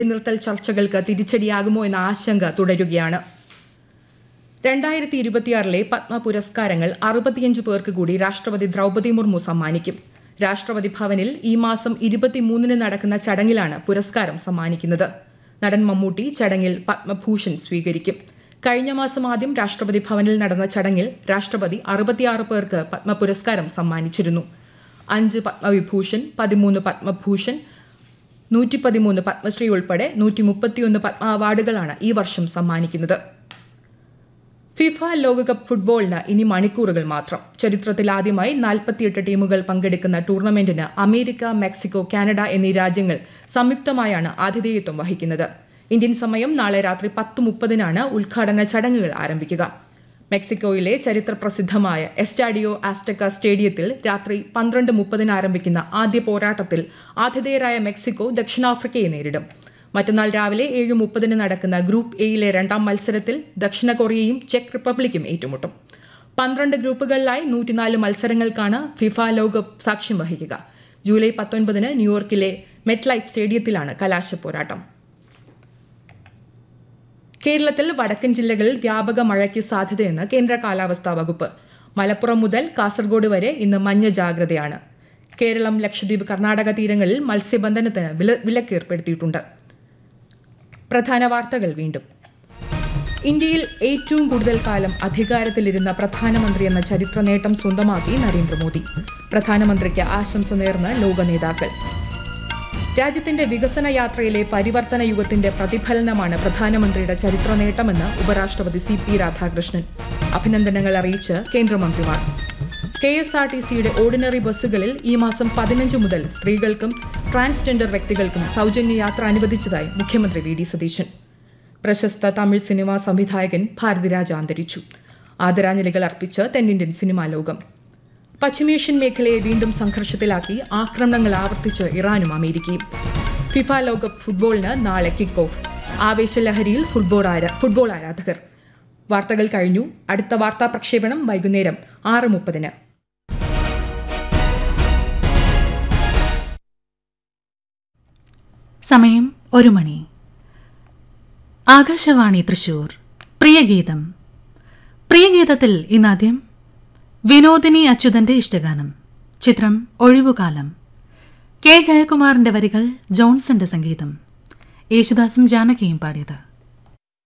നിർത്തൽ ചർച്ചകൾക്ക് തിരിച്ചടിയാകുമോ എന്ന ആശങ്ക തുടരുകയാണ് രണ്ടായിരത്തി ഇരുപത്തിയാറിലെ പത്മ പുരസ്കാരങ്ങൾ അറുപത്തിയഞ്ച് പേർക്ക് കൂടി രാഷ്ട്രപതി ദ്രൗപദി മുർമു സമ്മാനിക്കും രാഷ്ട്രപതി ഭവനിൽ ഈ മാസം ഇരുപത്തിമൂന്നിന് നടക്കുന്ന ചടങ്ങിലാണ് പുരസ്കാരം സമ്മാനിക്കുന്നത് നടൻ മമ്മൂട്ടി ചടങ്ങിൽ പത്മഭൂഷൺ സ്വീകരിക്കും കഴിഞ്ഞ മാസം ആദ്യം രാഷ്ട്രപതി ഭവനിൽ നടന്ന ചടങ്ങിൽ രാഷ്ട്രപതി അറുപത്തിയാറ് പേർക്ക് പത്മ പുരസ്കാരം സമ്മാനിച്ചിരുന്നു അഞ്ച് പത്മവിഭൂഷൺ പതിമൂന്ന് പത്മഭൂഷൺ നൂറ്റി പതിമൂന്ന് പത്മശ്രീ ഉൾപ്പെടെ നൂറ്റി മുപ്പത്തിയൊന്ന് പത്മ അവാർഡുകളാണ് ഈ വർഷം സമ്മാനിക്കുന്നത് ഫിഫ ലോകകപ്പ് ഫുട്ബോളിന് ഇനി മണിക്കൂറുകൾ മാത്രം ചരിത്രത്തിൽ ആദ്യമായി നാൽപ്പത്തിയെട്ട് ടീമുകൾ പങ്കെടുക്കുന്ന ടൂർണമെന്റിന് അമേരിക്ക മെക്സിക്കോ കാനഡ എന്നീ രാജ്യങ്ങൾ സംയുക്തമായാണ് ആതിഥേയത്വം വഹിക്കുന്നത് ഇന്ത്യൻ സമയം നാളെ രാത്രി പത്ത് മുപ്പതിനാണ് ഉദ്ഘാടന ചടങ്ങുകൾ ആരംഭിക്കുക മെക്സിക്കോയിലെ ചരിത്ര പ്രസിദ്ധമായ എസ്റ്റാഡിയോ ആസ്റ്റക്ക സ്റ്റേഡിയത്തിൽ രാത്രി പന്ത്രണ്ട് മുപ്പതിന് ആരംഭിക്കുന്ന ആദ്യ പോരാട്ടത്തിൽ ആതിഥേയരായ മെക്സിക്കോ ദക്ഷിണാഫ്രിക്കയെ നേരിടും മറ്റന്നാൾ രാവിലെ ഏഴ് മുപ്പതിന് നടക്കുന്ന ഗ്രൂപ്പ് എയിലെ രണ്ടാം മത്സരത്തിൽ ദക്ഷിണ കൊറിയയും ചെക്ക് റിപ്പബ്ലിക്കും ഏറ്റുമുട്ടും പന്ത്രണ്ട് ഗ്രൂപ്പുകളിലായി നൂറ്റിനാല് മത്സരങ്ങൾക്കാണ് ഫിഫ ലോകകപ്പ് സാക്ഷ്യം വഹിക്കുക ജൂലൈ പത്തൊൻപതിന് ന്യൂയോർക്കിലെ മെറ്റ് ലൈഫ് സ്റ്റേഡിയത്തിലാണ് കലാശ പോരാട്ടം കേരളത്തിൽ വടക്കൻ ജില്ലകളിൽ വ്യാപക മഴയ്ക്ക് സാധ്യതയെന്ന് കേന്ദ്ര കാലാവസ്ഥാ വകുപ്പ് മലപ്പുറം മുതൽ കാസർഗോഡ് വരെ ഇന്ന് മഞ്ഞ ജാഗ്രതയാണ് കേരളം ലക്ഷദ്വീപ് കർണാടക തീരങ്ങളിൽ മത്സ്യബന്ധനത്തിന് വില വിലക്കേർപ്പെടുത്തിയിട്ടുണ്ട് പ്രധാന വാർത്തകൾ വീണ്ടും ഇന്ത്യയിൽ ഏറ്റവും കൂടുതൽ കാലം അധികാരത്തിലിരുന്ന പ്രധാനമന്ത്രി എന്ന ചരിത്ര നേട്ടം സ്വന്തമാക്കി നരേന്ദ്രമോദി പ്രധാനമന്ത്രിക്ക് ആശംസ നേർന്ന് ലോക നേതാക്കൾ രാജ്യത്തിന്റെ വികസന യാത്രയിലെ പരിവർത്തന യുഗത്തിന്റെ പ്രതിഫലനമാണ് പ്രധാനമന്ത്രിയുടെ ചരിത്ര നേട്ടമെന്ന് ഉപരാഷ്ട്രപതി സി പി രാധാകൃഷ്ണൻ അഭിനന്ദനങ്ങൾ അറിയിച്ച് കേന്ദ്രമന്ത്രിമാർ കെ എസ് ആർ ടി സിയുടെ ഓർഡിനറി ബസ്സുകളിൽ ഈ മാസം പതിനഞ്ച് മുതൽ സ്ത്രീകൾക്കും ട്രാൻസ്ജെൻഡർ വ്യക്തികൾക്കും സൗജന്യ യാത്ര അനുവദിച്ചതായി മുഖ്യമന്ത്രി വി ഡി സതീശൻ പ്രശസ്ത തമിഴ് സിനിമാ സംവിധായകൻ ഭാരതിരാജ അന്തരിച്ചു ആദരാഞ്ജലികൾ അർപ്പിച്ച് തെന്നിന്ത്യൻ സിനിമാ ലോകം പശ്ചിമേഷ്യൻ മേഖലയെ വീണ്ടും സംഘർഷത്തിലാക്കി ആക്രമണങ്ങൾ ആവർത്തിച്ച് ഇറാനും അമേരിക്കയും ഫിഫ ലോകകപ്പ് ഫുട്ബോളിന് നാളെ കിക്ക് ഓഫ് ആവേശലഹരിയിൽ ഫുട്ബോൾ ആരാ ഫുട്ബോൾ ആരാധകർ വാർത്തകൾ കഴിഞ്ഞു അടുത്ത വാർത്താ പ്രക്ഷേപണം വൈകുന്നേരം ആറ് മുപ്പതിന് സമയം ഒരു മണി ആകാശവാണി തൃശൂർ പ്രിയഗീതം പ്രിയഗീതത്തിൽ ഇന്നാദ്യം വിനോദിനി അച്യുതന്റെ ഇഷ്ടഗാനം ചിത്രം ഒഴിവുകാലം കെ ജയകുമാറിന്റെ വരികൾ ജോൺസന്റെ സംഗീതം യേശുദാസും ജാനകിയും പാടിയത്